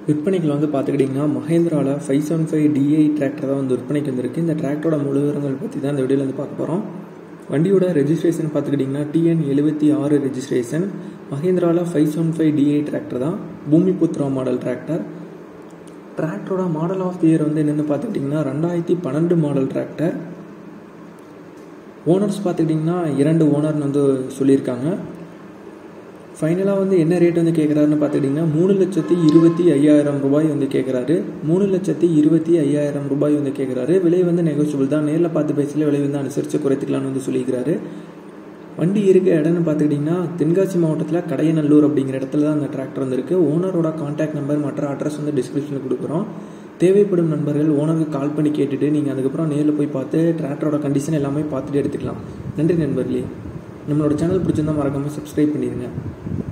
விற்பனைகள் வந்து பார்த்துக்கிட்டிங்கன்னா மஹேந்திராவில் five seven five DI tractor தான் வந்து விற்பனைக்கு வந்திருக்கு இந்த டிராக்டரோட முழு விவரங்கள் பற்றி தான் இந்த வீடியோவில் வந்து பார்க்க போகிறோம் வண்டியோட ரெஜிஸ்ட்ரேஷன் பார்த்துக்கிட்டிங்கன்னா டிஎன் எழுபத்தி ஆறு ரெஜிஸ்ட்ரேஷன் மஹேந்திராவில் five seven five DI tractor தான் பூமிபுத்ரா மாடல் டிராக்டர் டிராக்டரோட மாடல் ஆஃப் தி இயர் வந்து என்னென்னு பார்த்துக்கிட்டிங்கன்னா ரெண்டாயிரத்தி பன்னெண்டு மாடல் டிராக்டர் ஓனர்ஸ் பார்த்துக்கிட்டிங்கன்னா இரண்டு ஓனர்னு வந்து சொல்லியிருக்காங்க ஃபைனலாக வந்து என்ன ரேட் வந்து கேட்குறாருன்னு பார்த்துக்கிட்டிங்கன்னா மூணு லட்சத்தி இருபத்தி ஐயாயிரம் ரூபாய் வந்து கேட்குறாரு மூணு லட்சத்தி இருபத்தி ஐயாயிரம் ரூபாய் வந்து கேட்குறாரு விலை வந்து நெகோசியபிள் தான் நேரில் பார்த்து பேசல விலை வந்து அனுசரித்து குறைத்துக்கலாம்னு வந்து சொல்லியிருக்கிறாரு வண்டி இருக்க இடம்னு பார்த்துக்கிட்டிங்கன்னா தென்காசி மாவட்டத்தில் கடையநல்லூர் அப்படிங்கிற இடத்துல தான் அந்த டிராக்டர் வந்துருக்கு ஓனரோட காண்டாக்ட் நம்பர் மற்ற அட்ரஸ் வந்து டிஸ்கிரிப்ஷனில் கொடுக்குறோம் தேவைப்படும் நண்பர்கள் ஓனருக்கு கால் பண்ணி கேட்டுட்டு நீங்கள் அதுக்கப்புறம் நேரில் போய் பார்த்து டிராக்டரோட கண்டிஷன் எல்லாமே பார்த்துட்டு எடுத்துக்கலாம் நன்றி நண்பர்களே நம்மளோட சேனல் பிடிச்சிருந்தா மறக்காமல் சப்ஸ்கிரைப் பண்ணிடுங்க